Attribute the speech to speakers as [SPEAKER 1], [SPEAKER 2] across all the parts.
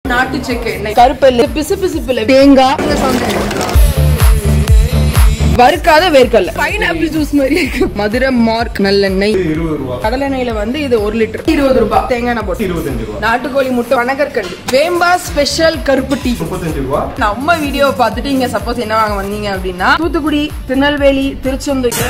[SPEAKER 1] நாட்டு செக்கு எண்ணெய் கருப்பெல்லு பிசு பிசுப்புல தேங்காய் வறுக்காத வேர்க்கல்ல பைனாப்பிள் ஜூஸ் மாதிரி இருக்கு மதுரை மார்க் நல்லெண்ணெய்
[SPEAKER 2] இருபது ரூபா
[SPEAKER 1] கடலெண்ணெயில வந்து இது ஒரு லிட்டர் இருபது ரூபாய் தேங்காய் எண்ணெய் போட்டு
[SPEAKER 2] இருபத்தஞ்சு ரூபா
[SPEAKER 1] நாட்டுக்கோழி முட்டை வனகற்கண்டு வேம்பா ஸ்பெஷல் கருப்பு டீ
[SPEAKER 2] முப்பத்தஞ்சு ரூபா
[SPEAKER 1] நம்ம வீடியோ பார்த்துட்டு இங்க சப்போஸ் என்ன வாங்க வந்தீங்க அப்படின்னா தூத்துக்குடி திருநெல்வேலி திருச்செந்தூர்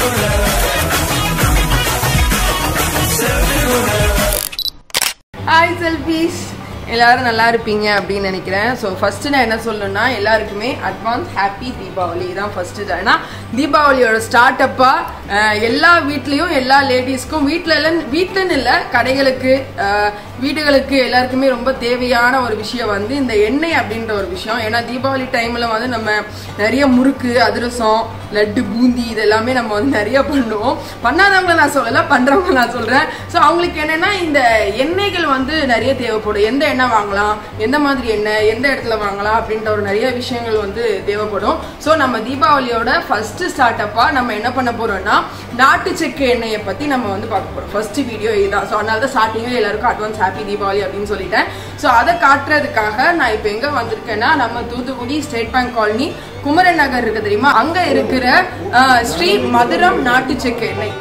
[SPEAKER 1] ஹாய் செல்ஃபீஸ் எல்லாரும் நல்லா இருப்பீங்க அப்படின்னு நினைக்கிறேன் ஸோ ஃபர்ஸ்ட் நான் என்ன சொல்லணும்னா எல்லாருக்குமே அட்வான்ஸ் ஹாப்பி தீபாவளி தான் ஃபர்ஸ்ட் ஏன்னா தீபாவளியோட ஸ்டார்ட் அப்பா எல்லா வீட்லேயும் எல்லா லேடிஸ்க்கும் வீட்டில் எல்லாம் வீட்டிலன்னு இல்லை கடைகளுக்கு அஹ், வீடுகளுக்கு எல்லாருக்குமே ரொம்ப தேவையான ஒரு விஷயம் வந்து இந்த எண்ணெய் அப்படின்ற ஒரு விஷயம் ஏன்னா தீபாவளி டைமில் வந்து நம்ம நிறைய முறுக்கு அதிரசம் லட்டு பூந்தி இது எல்லாமே நம்ம வந்து நிறைய பண்ணுவோம் பண்ணாதவங்கள நான் சொல்லலை பண்ணுறவங்க நான் சொல்கிறேன் ஸோ அவங்களுக்கு என்னன்னா இந்த எண்ணெய்கள் வந்து நிறைய தேவைப்படும் எந்த எண்ணெய் வாங்கலாம் எந்த மாதிரி எண்ணெய் எந்த இடத்துல வாங்கலாம் அப்படின்ற ஒரு நிறைய விஷயங்கள் வந்து தேவைப்படும் ஸோ நம்ம தீபாவளியோட ஃபர்ஸ்ட் ஸ்டார்ட் அப்பா நம்ம என்ன பண்ண போறோம்னா நாட்டு செக்கு எண்ணெயை பற்றி நம்ம வந்து பார்க்க போகிறோம் ஃபர்ஸ்ட் வீடியோ இதுதான் ஸோ அதனால தான் ஸ்டார்டிங்கில் எல்லாருக்கும் அட்வான்ஸ் ஹாப்பி தீபாவளி அப்படின்னு சொல்லிட்டேன் ஸோ அதை காட்டுறதுக்காக நான் இப்போ எங்கே வந்திருக்கேன்னா நம்ம Thoothukudi State Bank colony Kumaran Nagar இருக்கு தெரியுமா அங்கே இருக்கிற அஹ், ஸ்ரீ மதுரம் நாட்டு செக்கு எண்ணெய்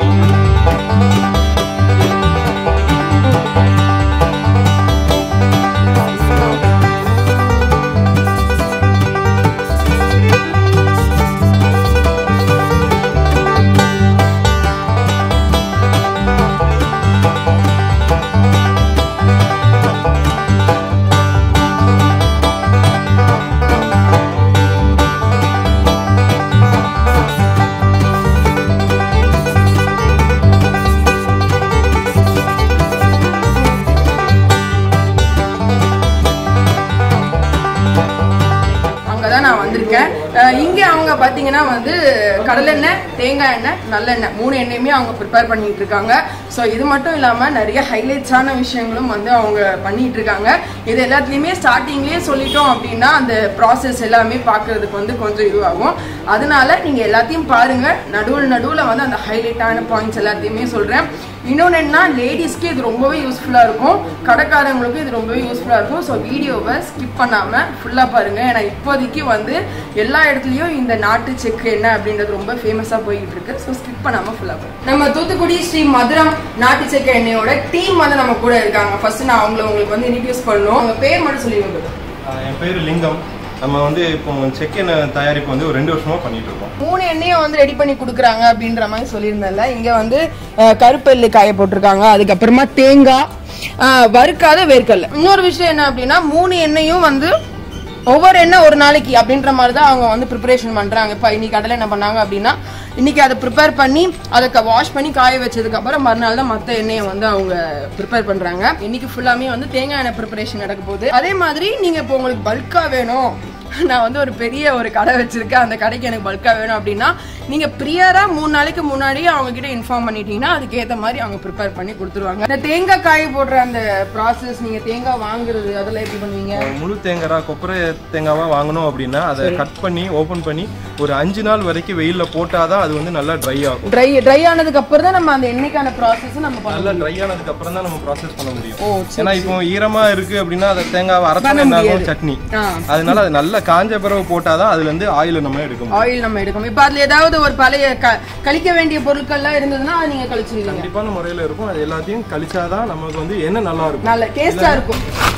[SPEAKER 1] அங்கதான் நான் வந்திருக்கேன் அஹ் இங்க அவங்க பாத்தீங்கன்னா வந்து கடலெண்ணெய் தேங்காய் எண்ணெய் நல்லெண்ணெய் மூணு எண்ணெயுமே அவங்க ப்ரிப்பேர் பண்ணிட்டு இருக்காங்க ஸோ இது மட்டும் இல்லாம நிறைய ஹைலைட்ஸான விஷயங்களும் வந்து அவங்க பண்ணிட்டு இருக்காங்க இது எல்லாத்துலயுமே ஸ்டார்டிங்லயே சொல்லிட்டோம் அப்படின்னா அந்த ப்ராசஸ் எல்லாமே பார்க்கிறதுக்கு வந்து கொஞ்சம் இதுவாகும் அதனால நீங்க எல்லாத்தையும் பாருங்க நடுவில் நடுவில் வந்து அந்த ஹைலைட்டான பாயிண்ட்ஸ் எல்லாத்தையுமே சொல்றேன் இன்னொன்று என்ன லேடிஸ்க்கு இது ரொம்பவே யூஸ்ஃபுல்லாக இருக்கும் கடைக்காரங்களுக்கும் இது ரொம்பவே யூஸ்ஃபுல்லாக இருக்கும் ஸோ வீடியோவை ஸ்கிப் பண்ணாமல் ஃபுல்லாக பாருங்கள் ஏன்னா இப்போதைக்கு வந்து எல்லா இடத்துலையும் இந்த நாட்டு செக்கு என்ன அப்படின்றது ரொம்ப ஃபேமஸாக போய்கிட்டு இருக்கு ஸோ ஸ்கிப் பண்ணாமல் ஃபுல்லாக பாருங்க நம்ம தூத்துக்குடி ஸ்ரீ மதுரம் நாட்டு செக்கு எண்ணெயோட டீம் வந்து நம்ம கூட இருக்காங்க ஃபர்ஸ்ட் நான் அவங்கள உங்களுக்கு வந்து இன்ட்ரடியூஸ் பண்ணணும் அவங்க பேர் மட்டும் சொல்லிடுங்க
[SPEAKER 2] ஆஹ் என் பேர் லிங்கம் நம்ம வந்து இப்போ செக் எண்ணெய் தயாரிப்பு வந்து ஒரு ரெண்டு வருஷமா பண்ணிட்டு இருக்கோம்
[SPEAKER 1] மூணு எண்ணெயை வந்து ரெடி பண்ணி கொடுக்குறாங்க அப்படின்ற மாதிரி சொல்லியிருந்தேன்ல இங்க வந்து அஹ், கருப்பெல்லு காய போட்டிருக்காங்க அதுக்கப்புறமா தேங்காய் அஹ், வறுக்காத வேர்க்கல்ல இன்னொரு விஷயம் என்ன அப்படின்னா மூணு எண்ணெயும் வந்து ஒவ்வொரு எண்ணெய் ஒரு நாளைக்கு அப்படின்ற மாதிரி தான் அவங்க வந்து ப்ரிப்பரேஷன் பண்றாங்க இப்போ இன்னைக்கு கடலை என்ன பண்ணாங்க அப்படின்னா இன்னைக்கு அதை ப்ரிப்பேர் பண்ணி அதை வாஷ் பண்ணி காய வச்சதுக்கு அப்புறம் மறுநாள் தான் மற்ற எண்ணெயை வந்து அவங்க ப்ரிப்பேர் பண்றாங்க இன்னைக்கு ஃபுல்லாமே வந்து தேங்காய் எண்ணெய் ப்ரிப்பரேஷன் நடக்க போகுது அதே மாதிரி நீங்க இப்போ உங்களுக்கு பல்கா வேணும் நான் வந்து ஒரு பெரிய ஒரு கடை வச்சிருக்கேன் அந்த கடைக்கு எனக்கு பல்கா வேணும் அப்படின்னா நீங்க ப்ரியரா மூணு நாளைக்கு முன்னாடியே அவங்க கிட்ட இன்ஃபார்ம் பண்ணிட்டீங்கன்னா அதுக்கு ஏத்த மாதிரி அவங்க ப்ரிப்பேர் பண்ணி கொடுத்துருவாங்க இந்த தேங்காய் காய போடுற அந்த ப்ராசஸ் நீங்க தேங்காய் வாங்குறது அதெல்லாம் எப்படி பண்ணுவீங்க
[SPEAKER 2] முழு தேங்காய் கொப்பரை தேங்காவா வாங்கணும் அப்படின்னா அதை கட் பண்ணி ஓபன் பண்ணி ஒரு அஞ்சு நாள் வரைக்கும் வெயில்ல போட்டாதான் அது வந்து நல்லா ட்ரை ஆகும்
[SPEAKER 1] ட்ரை ட்ரை ஆனதுக்கு அப்புறம் தான் நம்ம அந்த எண்ணெய்க்கான ப்ராசஸ் நம்ம பண்ணணும்
[SPEAKER 2] நல்லா ட்ரை ஆனதுக்கு அப்புறம் தான் நம்ம ப்ராசஸ் பண்ண முடியும்
[SPEAKER 1] ஓ
[SPEAKER 2] ஏன்னா இப்போ ஈரமா இருக்கு அப்படின்னா அதை தேங்காவை அரைச்சா என்ன ஆகும் சட்னி
[SPEAKER 1] ஆ
[SPEAKER 2] அதனால அது நல்லா காஞ்ச பிறகு போட்டாதான் அதுல இருந்து ஆயில நம்ம எடுக்க முடியும்
[SPEAKER 1] ஆயில் நம்ம எடுக்கணும் இப்போ அதுல ஏதாவது ஒரு பழைய க- கழிக்க வேண்டிய பொருட்கள்லாம் இருந்ததுன்னா அதை நீங்க கழிச்சிருவீங்க
[SPEAKER 2] கண்டிப்பான முறையில இருக்கும் அது எல்லாத்தையும் கழிச்சாதான் நமக்கு வந்து என்ன நல்லா இருக்கும்
[SPEAKER 1] நல்ல டேஸ்டா இருக்கும்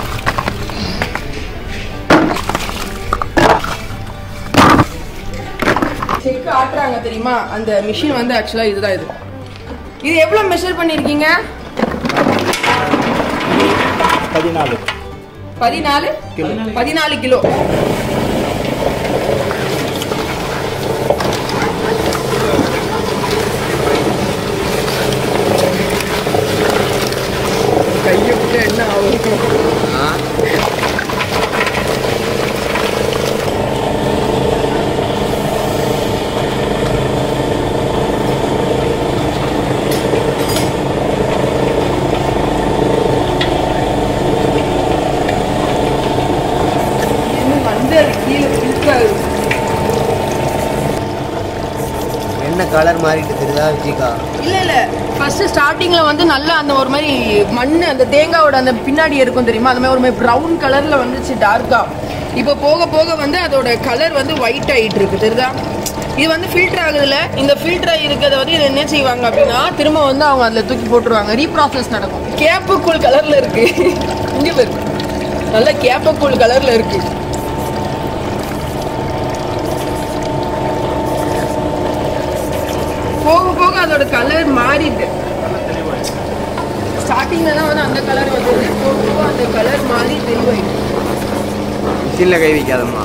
[SPEAKER 1] செக் ஆட்டுறாங்க தெரியுமா அந்த மிஷின் வந்து ஆக்சுவலா இதுதான் இது இது எவ்வளவு மெஷர் பண்ணிருக்கீங்க
[SPEAKER 3] பதினாலு
[SPEAKER 1] பதினாலு பதினாலு கிலோ கையை விட்டு என்ன ஆகும் இன்னும் வந்து அது கீழே பிடிக்காது
[SPEAKER 3] என்ன கலர் மாறிட்டு தெரியுதா விஜிகா
[SPEAKER 1] இல்ல இல்ல ஃபர்ஸ்ட் ஸ்டார்டிங்ல வந்து நல்லா அந்த ஒரு மாதிரி மண் அந்த தேங்காவோட அந்த பின்னாடி இருக்கும் தெரியுமா அந்த மாதிரி ஒரு மாதிரி ப்ரௌன் கலர்ல வந்துச்சு டார்க்கா இப்போ போக போக வந்து அதோட கலர் வந்து ஒயிட் ஆயிட்டு இருக்கு தெரியுதா இது வந்து ஃபில்டர் ஆகுதுல இந்த ஃபில்டர் இருக்கிறத வந்து இதை என்ன செய்வாங்க அப்படின்னா திரும்ப வந்து அவங்க அதில் தூக்கி போட்டுருவாங்க ரீப்ராசஸ் நடக்கும் கேப்பக்கூழ் கலர்ல இருக்கு இங்க பாரு நல்ல கேப்பக்கூழ் கலர்ல இருக்கு போக போக அதோட கலர் மாறிட்டு ஸ்டார்டிங்ல தான் வந்து அந்த கலர் வந்து போக போக அந்த கலர் மாறி தெளிவாயிட்டு
[SPEAKER 4] மிஷினில் கை வைக்காதம்மா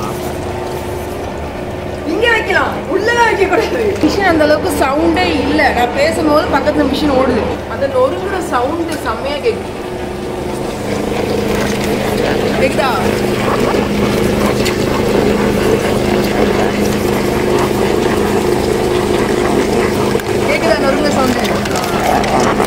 [SPEAKER 1] இங்க வைக்கலாம் உள்ளதான் வைக்க கூடாது மிஷின் அந்த அளவுக்கு சவுண்டே இல்ல நான் பேசும்போது பக்கத்துல மிஷின் ஓடுது அந்த நொறுங்குற சவுண்ட் செம்மையா கேக்குது கேக்குதா கேக்குதா நொறுங்குற சவுண்ட்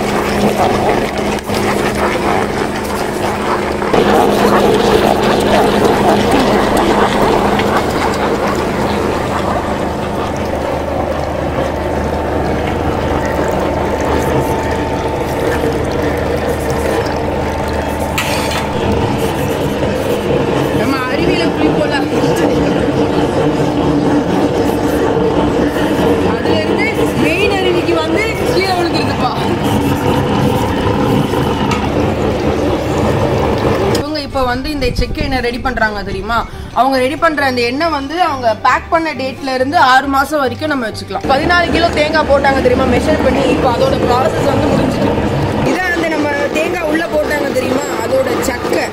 [SPEAKER 1] நம்ம அருவியில குளிப்போல அதுல இருந்து மெயின் அருவிக்கு வந்து கீழே விழுந்துருதுப்பா இவங்க இப்போ வந்து இந்த செக் எண்ணெய் ரெடி பண்றாங்க தெரியுமா அவங்க ரெடி பண்ற அந்த எண்ணெய் வந்து அவங்க பேக் பண்ண டேட்ல இருந்து ஆறு மாசம் வரைக்கும் நம்ம வச்சுக்கலாம் பதினாலு கிலோ தேங்காய் போட்டாங்க தெரியுமா மெஷர் பண்ணி இப்போ அதோட ப்ராசஸ் வந்து முடிஞ்சிட்டு இதான் அந்த நம்ம தேங்காய் உள்ள போட்டாங்க தெரியுமா அதோட சக்கை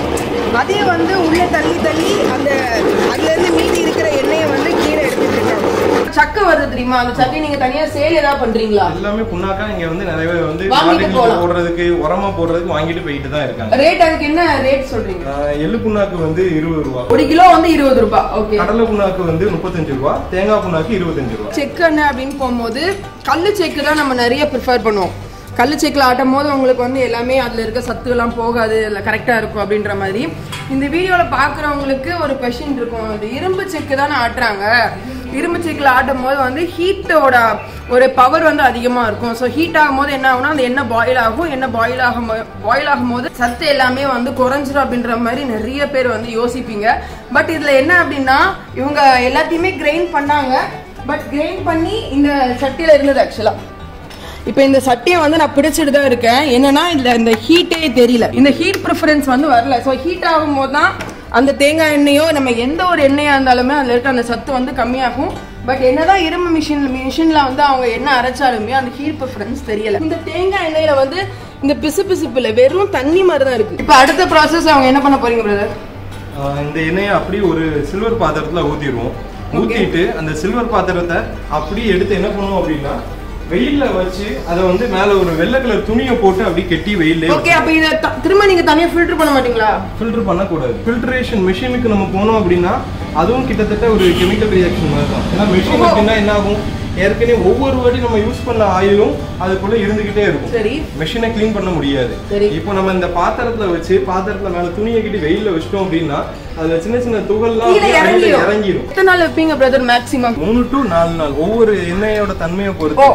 [SPEAKER 1] அதே வந்து உள்ள தள்ளி தள்ளி அந்த அதுல இருந்து மீதி இருக்கிற எண்ணெயை வந்து கீழே எடுத்துட்டு இருக்காங்க சக்கை வருது தெரியுமா அந்த சக்கை நீங்க தனியா சேல் ஏதாவது பண்றீங்களா
[SPEAKER 2] எல்லாமே புண்ணாக்கா இங்க வந்து நிறைய பேர் வந்து
[SPEAKER 1] வாங்கிட்டு
[SPEAKER 2] காட்டுக்கு
[SPEAKER 1] போலாம்.
[SPEAKER 2] போடுறதுக்கு உரமா போடுறதுக்கு வாங்கிட்டு போயிட்டு தான் இருக்காங்க
[SPEAKER 1] ரேட் அதுக்கு என்ன ரேட் சொல்றீங்க
[SPEAKER 2] ஆஹ் எள்ளு புண்ணாக்கு வந்து இருபது ரூபா
[SPEAKER 1] ஒரு கிலோ வந்து இருபது ரூபாய் ஓகே
[SPEAKER 2] கடலை புண்ணாக்கு வந்து முப்பத்தஞ்சு ரூபா தேங்காய் புண்ணாக்கு இருபத்தஞ்சு ரூபா
[SPEAKER 1] செக் எண்ணெய் அப்படின்னு போகும்போது கல்லு செக்கு தான் நம்ம நிறைய ப்ரிஃபர் பண்ணுவோம் கல்லு செக்கில் ஆட்டும் போது உங்களுக்கு வந்து எல்லாமே அதில் இருக்க சத்துலாம் போகாது இல்லை கரெக்டாக இருக்கும் அப்படின்ற மாதிரி இந்த வீடியோவில் பார்க்குறவங்களுக்கு ஒரு கொஷின் இருக்கும் இந்த இரும்பு செக்கு தானே ஆட்டுறாங்க இரும்பு செக்கில் ஆட்டும் போது வந்து ஹீட்டோட ஒரு பவர் வந்து அதிகமாக இருக்கும் ஸோ ஹீட் ஆகும்போது என்ன ஆகும்னா அந்த எண்ணெய் பாயில் ஆகும் எண்ணெய் பாயில் ஆகும் பாயில் ஆகும்போது சத்து எல்லாமே வந்து குறைஞ்சிரும் அப்படின்ற மாதிரி நிறைய பேர் வந்து யோசிப்பீங்க பட் இதில் என்ன அப்படின்னா இவங்க எல்லாத்தையுமே கிரைண்ட் பண்ணாங்க பட் கிரைண்ட் பண்ணி இந்த சட்டியில இருந்தது ஆக்சுவலா இப்போ இந்த சட்டியை வந்து நான் பிடிச்சிட்டு தான் இருக்கேன் என்னன்னா இதுல இந்த ஹீட்டே தெரியல இந்த ஹீட் ப்ரிஃபரன்ஸ் வந்து வரல ஸோ ஹீட் ஆகும்போது தான் அந்த தேங்காய் எண்ணெயோ நம்ம எந்த ஒரு எண்ணெயா இருந்தாலுமே அதுல இருக்க அந்த சத்து வந்து கம்மியாகும் பட் என்னதான் இரும்பு மிஷின் மிஷின்ல வந்து அவங்க என்ன அரைச்சாலுமே அந்த ஹீட் ப்ரிஃபரன்ஸ் தெரியல இந்த தேங்காய் எண்ணெயில வந்து இந்த பிசு பிசுப்பு இல்லை வெறும் தண்ணி மாதிரி தான் இருக்கு இப்போ அடுத்த ப்ராசஸ் அவங்க என்ன பண்ண போறீங்க பிரதர்
[SPEAKER 2] ஆஹ் இந்த எண்ணெயை அப்படியே ஒரு சில்வர் பாத்திரத்துல ஊத்திடுவோம் ஊத்திட்டு அந்த சில்வர் பாத்திரத்தை அப்படியே எடுத்து என்ன பண்ணுவோம் அப்படின்னா வெயில்ல வச்சு அதை வந்து மேல ஒரு வெள்ளை கலர் துணியை போட்டு அப்படியே கெட்டி வெயிலே
[SPEAKER 1] ஓகே அப்போ இதை த- திரும்ப நீங்க தனியா ஃபில்டர் பண்ண மாட்டீங்களா
[SPEAKER 2] ஃபில்டர் பண்ணக்கூடாது ஃபில்டரேஷன் மிஷினுக்கு நம்ம போனோம் அப்படின்னா அதுவும் கிட்டத்தட்ட ஒரு கெமிக்கல் ரியாக்ஷன் மாதிரி தான் ஏன்னா மிஷின் அப்படின்னா என்ன ஆகும் ஏற்கனவே ஒவ்வொரு வாட்டி நம்ம யூஸ் பண்ண ஆயிலும் அதுக்குள்ள இருந்துகிட்டே இருக்கும்
[SPEAKER 1] சரி
[SPEAKER 2] மெஷினை க்ளீன் பண்ண முடியாது
[SPEAKER 1] சரி.
[SPEAKER 2] இப்போ நம்ம இந்த பாத்திரத்துல வச்சு பாத்திரத்துல மேல துணியை கட்டி வெயில்ல வச்சிட்டோம் அப்படின்னா அதுல சின்ன சின்ன துகள்லாம்
[SPEAKER 1] கீழே
[SPEAKER 2] அப்படியே வெளியில
[SPEAKER 1] இறங்கிரும்
[SPEAKER 2] இறங்கிரும்
[SPEAKER 1] எத்தனை நாள் வைப்பீங்க பிரதர் மேக்ஸிமம்
[SPEAKER 2] மூணு டு நாலு நாள் ஒவ்வொரு எண்ணெயோட தன்மையை
[SPEAKER 1] ஓ
[SPEAKER 2] பொறுத்து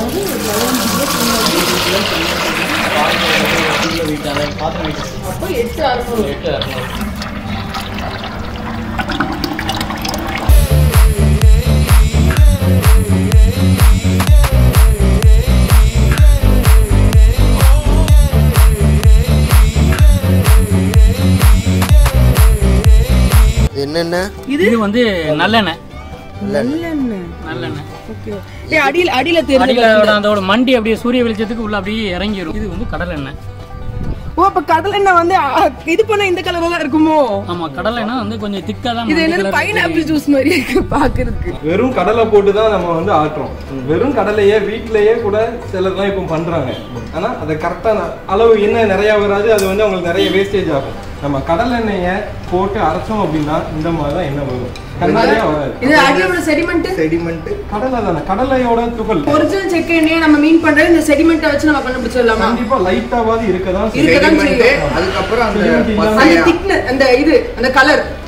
[SPEAKER 1] அப்போ எட்டு அறுநூறு
[SPEAKER 4] என்னென்ன
[SPEAKER 1] இது
[SPEAKER 5] இது வந்து நல்லெண்ணெய்
[SPEAKER 1] நல்லெண்ணெய்
[SPEAKER 5] நல்லெண்ணெய்
[SPEAKER 1] ஓகே ஏய் அடியில அடியில
[SPEAKER 5] அடியில்
[SPEAKER 1] தெரியுது
[SPEAKER 5] அதோட மண்டி அப்படியே சூரிய வெளிச்சத்துக்கு உள்ள அப்படியே இறங்கிரும் இது வந்து கடல் எண்ணெய்
[SPEAKER 1] ஓ அப்ப கடல் எண்ணெய் வந்து அ, இது பண்ண இந்த கலர்ல தான் இருக்குமோ
[SPEAKER 5] ஆமா கடல் எண்ணெய் வந்து கொஞ்சம் திக்கா தான்
[SPEAKER 1] இது
[SPEAKER 5] மஞ்சள்
[SPEAKER 1] என்னது
[SPEAKER 5] colour
[SPEAKER 1] பைனாப்பிள் ஜூஸ் மாதிரி இருக்கு பாக்குறதுக்கு
[SPEAKER 2] வெறும் கடலை போட்டு தான் நம்ம வந்து ஆட்டுறோம் வெறும் கடலையே வீட்டிலேயே கூட சிலர்லாம் இப்போ பண்றாங்க ஆனா அதை கரெக்டான அளவு எண்ணெய் நிறைய வராது அது வந்து அவங்களுக்கு நிறைய வேஸ்டேஜ் ஆகும் நம்ம கடல் எண்ணெயை போட்டு அரைச்சோம் அப்படின்னா இந்த மாதிரி தான் எண்ணெய் வரும் கண்ணாடியா வராது
[SPEAKER 1] இது அடியோட செடிமெண்ட்
[SPEAKER 4] செடிமெண்ட்
[SPEAKER 2] கடலை தானே கடலையோட துகள்
[SPEAKER 1] ஒரிஜினல் செக் எண்ணெயை நம்ம மீன் பண்றது இந்த செடிமெண்ட்டை வச்சு நம்ம கண்டுபிடிச்சிடலாமா
[SPEAKER 2] கண்டிப்பா லைட்டாவாது இருக்கதான் செய்யும்.
[SPEAKER 1] இருக்கதான் செய்யும்
[SPEAKER 4] அதுக்கப்புறம் அந்த
[SPEAKER 2] Sediment இல்லாம
[SPEAKER 1] அந்த
[SPEAKER 4] பசையா
[SPEAKER 1] திக்னஸ் அந்த இது அந்த கலர்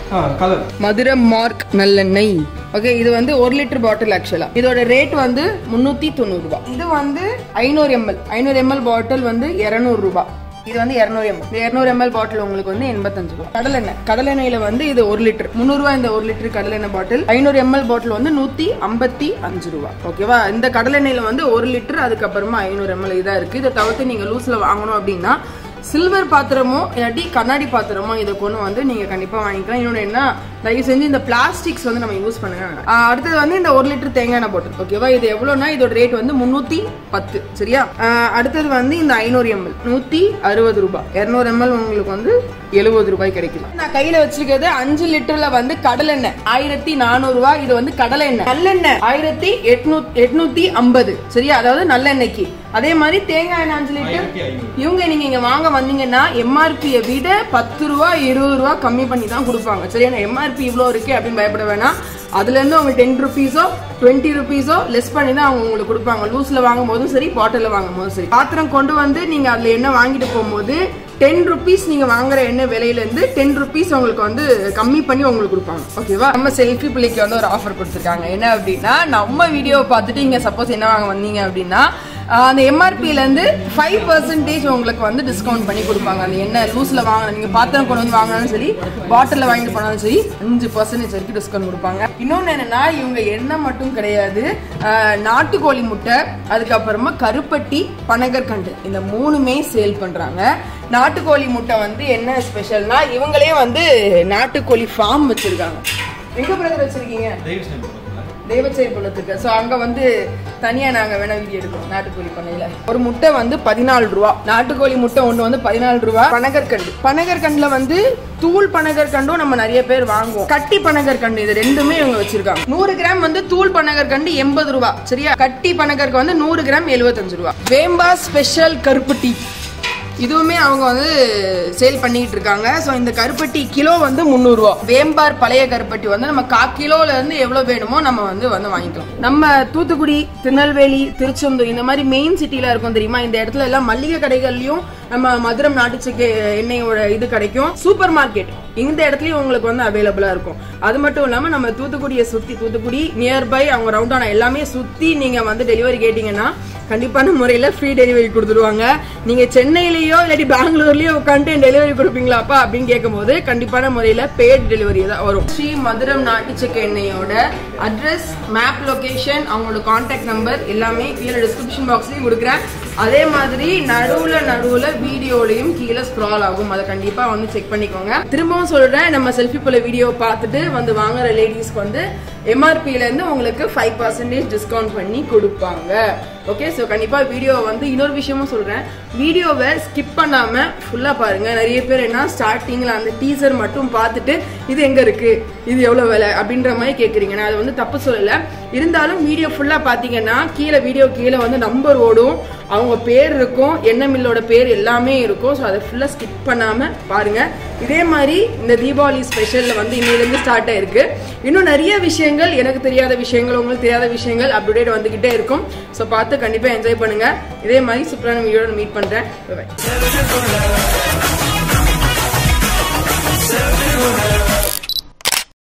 [SPEAKER 2] ஆ கலர்
[SPEAKER 1] மதுரை மார்க் நல்லெண்ணெய் ஓகே இது வந்து ஒரு லிட்டர் பாட்டில் ஆக்சுவலா இதோட ரேட் வந்து முந்நூற்றி தொண்ணூறு ரூபாய் இது வந்து ஐநூறு எம்எல் ஐநூறு எம்எல் பாட்டில் வந்து இரநூறு ரூபாய் இது வந்து இரநூறு எம்எல் இந்த இரநூறு எம்எல் பாட்டில் உங்களுக்கு வந்து எண்பத்தஞ்சு ரூபா கடலெண்ணெய் கடலெண்ணெயில வந்து இது ஒரு லிட்டர் முந்நூறுரூவா இந்த ஒரு லிட்டர் கடலெண்ணெய் பாட்டில் ஐநூறு எம்எல் பாட்டில் வந்து நூற்றி ஐம்பத்தி அஞ்சு ரூபா ஓகேவா இந்த கடலெண்ணெயில வந்து ஒரு லிட்டர் அதுக்கப்புறமா ஐநூறு எம்எல் இதாக இருக்குது இதை தவிர்த்து நீங்கள் லூஸில் வாங்கணும் அப்படின்னா சில்வர் பாத்திரமோ இல்லாட்டி கண்ணாடி பாத்திரமோ இதை கொண்டு வந்து நீங்க கண்டிப்பா வாங்கிக்கலாம் இன்னொன்று என்ன தயவு செஞ்சு இந்த பிளாஸ்டிக்ஸ் வந்து நம்ம யூஸ் பண்ணுங்க வேணாம். ஆஹ் அடுத்தது வந்து இந்த ஒரு லிட்டர் தேங்காய் எண்ணெய் பாட்டில் ஓகேவா இது எவ்வளோனா இதோட ரேட் வந்து முந்நூற்றி பத்து சரியா ஆஹ் அடுத்தது வந்து இந்த ஐநூறு எம்எல் நூற்றி அறுபது ரூபாய் இரநூறு எம்எல் உங்களுக்கு வந்து எழுபது ரூபாய் கிடைக்கும் நான் கையில வச்சிருக்கிறது அஞ்சு லிட்டர்ல வந்து கடலெண்ணெய் ஆயிரத்தி நானூறு ரூபாய் இது வந்து கடலை எண்ணெய் நல்லெண்ணெய் ஆயிரத்தி எட்நூத்தி எட்நூத்தி ஐம்பது சரியா அதாவது நல்லெண்ணெய்க்கு அதே மாதிரி தேங்காய் எண்ணெய் அஞ்சு லிட்டர் இவங்க நீங்க இங்க வாங்க வந்தீங்கன்னா எம்ஆர்பியை விட பத்து ரூபா இருபது ரூபா கம்மி பண்ணி தான் கொடுப்பாங்க சரியா எம்ஆர்பி இவ்வளோ இருக்கு அப்படின்னு பயப்பட வேணாம் அதுல இருந்து அவங்க டென் ருபீஸோ டுவெண்ட்டி ருபீஸோ லெஸ் பண்ணி தான் அவங்க உங்களுக்கு கொடுப்பாங்க லூஸ்ல வாங்கும் போதும் சரி பாட்டில் வாங்கும் போதும் சரி பாத்திரம் கொண்டு வந்து நீங்க அதுல என்ன வாங்கிட்டு போகும்போது டென் ருபீஸ் நீங்க வாங்குற எண்ணெய் விலையில இருந்து டென் ருபீஸ் உங்களுக்கு வந்து கம்மி பண்ணி உங்களுக்கு கொடுப்பாங்க ஓகேவா நம்ம செல்ஃபி பிள்ளைக்கு வந்து ஒரு ஆஃபர் கொடுத்துருக்காங்க என்ன அப்படின்னா நம்ம வீடியோ பார்த்துட்டு இங்க சப்போஸ் என்ன வாங்க வந்தீங்க அப்படின்னா ஆஹ் அந்த எம்ஆர்பில இருந்து ஃபைவ் பர்சன்டேஜ் உங்களுக்கு வந்து டிஸ்கவுண்ட் பண்ணி கொடுப்பாங்க அந்த எண்ணெய் லூஸ்ல வாங்கின நீங்க பாத்திரம் கொண்டு வந்து வாங்கினாலும் சரி பாட்டில் வாங்கிட்டு போனாலும் சரி அஞ்சு பர்சன்டேஜ் வரைக்கும் டிஸ்கவுண்ட் கொடுப்பாங்க இன்னொன்று என்னன்னா இவங்க எண்ணெய் மட்டும் கிடையாது ஆஹ் நாட்டுக்கோழி முட்டை அதுக்கப்புறமா கருப்பட்டி பனகற்கண்டு இந்த மூணுமே சேல் பண்றாங்க நாட்டுக்கோழி முட்டை வந்து என்ன ஸ்பெஷல்னா இவங்களே வந்து நாட்டுக்கோழி ஃபார்ம் வச்சிருக்காங்க எங்க பிரதர் வச்சிருக்கீங்க தெய்வச்சேரி பள்ளத்துக்கு ஸோ அங்க வந்து தனியா நாங்க வேணா வீடியோ எடுக்கிறோம் நாட்டுக்கோழி பண்ணையில ஒரு முட்டை வந்து பதினாலு ரூபா நாட்டுக்கோழி முட்டை ஒன்று வந்து பதினாலு ரூபா பனகற்கண்டு பனகற்கண்டுல வந்து தூள் பனகற்கண்டும் நம்ம நிறைய பேர் வாங்குவோம் கட்டி பனகற்கண்டு இது ரெண்டுமே இவங்க வச்சிருக்காங்க நூறு கிராம் வந்து தூள் பனகற்கண்டு எண்பது ரூபா சரியா கட்டி பனகற்க வந்து நூறு கிராம் எழுபத்தஞ்சு ரூபா வேம்பா ஸ்பெஷல் கருப்பு டீ இதுவுமே அவங்க வந்து சேல் பண்ணிட்டு இருக்காங்க ஸோ இந்த கருப்பட்டி கிலோ வந்து முந்நூறுரூவா வேம்பார் பழைய கருப்பட்டி வந்து நம்ம கா கிலோல இருந்து எவ்வளோ வேணுமோ நம்ம வந்து வந்து வாங்கிக்கலாம் நம்ம தூத்துக்குடி திருநெல்வேலி திருச்செந்தூர் இந்த மாதிரி மெயின் சிட்டில இருக்கும் தெரியுமா இந்த இடத்துல எல்லாம் மளிகை கடைகள்லயும் நம்ம மதுரம் நாட்டுச்சக்கை எண்ணெயோட இது கிடைக்கும் சூப்பர் மார்க்கெட் இந்த இடத்துலயும் உங்களுக்கு வந்து அவைலபிளா இருக்கும் அது மட்டும் இல்லாம நம்ம தூத்துக்குடியை சுத்தி தூத்துக்குடி நியர்பை அவங்க ரவுண்டான எல்லாமே சுத்தி நீங்க வந்து டெலிவரி கேட்டீங்கன்னா கண்டிப்பான முறையில ஃப்ரீ டெலிவரி கொடுத்துருவாங்க நீங்க சென்னையிலயோ இல்லாட்டி பெங்களூர்லயோ உட்காந்து டெலிவரி கொடுப்பீங்களாப்பா அப்படின்னு கேட்கும்போது கண்டிப்பான முறையில பேட் டெலிவரி தான் வரும் ஸ்ரீ மதுரம் நாட்டுச்சக்கை எண்ணெயோட அட்ரஸ் மேப் லொகேஷன் அவங்களோட கான்டாக்ட் நம்பர் எல்லாமே கீழே டிஸ்கிரிப்ஷன் பாக்ஸ்லயும் கொடுக்குறேன் அதே மாதிரி நடுவுல நடுவுல வீடியோலயும் கீழே ஸ்க்ரால் ஆகும் அதை கண்டிப்பா வந்து செக் பண்ணிக்கோங்க திரும்பவும் சொல்றேன் நம்ம செல்ஃபி போல வீடியோ பார்த்துட்டு வந்து வாங்குற லேடிஸ்க்கு வந்து எம்ஆர்பில இருந்து உங்களுக்கு ஃபைவ் பர்சன்டேஜ் டிஸ்கவுண்ட் பண்ணி கொடுப்பாங்க ஓகே ஸோ கண்டிப்பா வீடியோ வந்து இன்னொரு விஷயமும் சொல்றேன் வீடியோவை ஸ்கிப் பண்ணாம ஃபுல்லா பாருங்க நிறைய பேர் என்ன ஸ்டார்டிங்ல அந்த டீசர் மட்டும் பார்த்துட்டு இது எங்க இருக்கு இது எவ்வளவு விலை அப்படின்ற மாதிரி கேக்குறீங்க நான் அதை வந்து தப்பு சொல்லல இருந்தாலும் வீடியோ ஃபுல்லா பாத்தீங்கன்னா கீழே வீடியோ கீழே வந்து நம்பர் ஓடும் அவங்க பேர் இருக்கும் என்ன மில்லோட பேர் எல்லாமே இருக்கும் ஸோ அதை ஃபுல்லாக ஸ்கிப் பண்ணாமல் பாருங்க இதே மாதிரி இந்த தீபாவளி ஸ்பெஷலில் வந்து இன்னிலேருந்து ஸ்டார்ட் ஆயிருக்கு இன்னும் நிறைய விஷயங்கள் எனக்கு தெரியாத விஷயங்கள் உங்களுக்கு தெரியாத விஷயங்கள் அப்டேட் வந்துக்கிட்டே இருக்கும் ஸோ பார்த்து கண்டிப்பாக என்ஜாய் பண்ணுங்க இதே மாதிரி சூப்பரான வீடியோட மீட் பண்ணுறேன் பாய்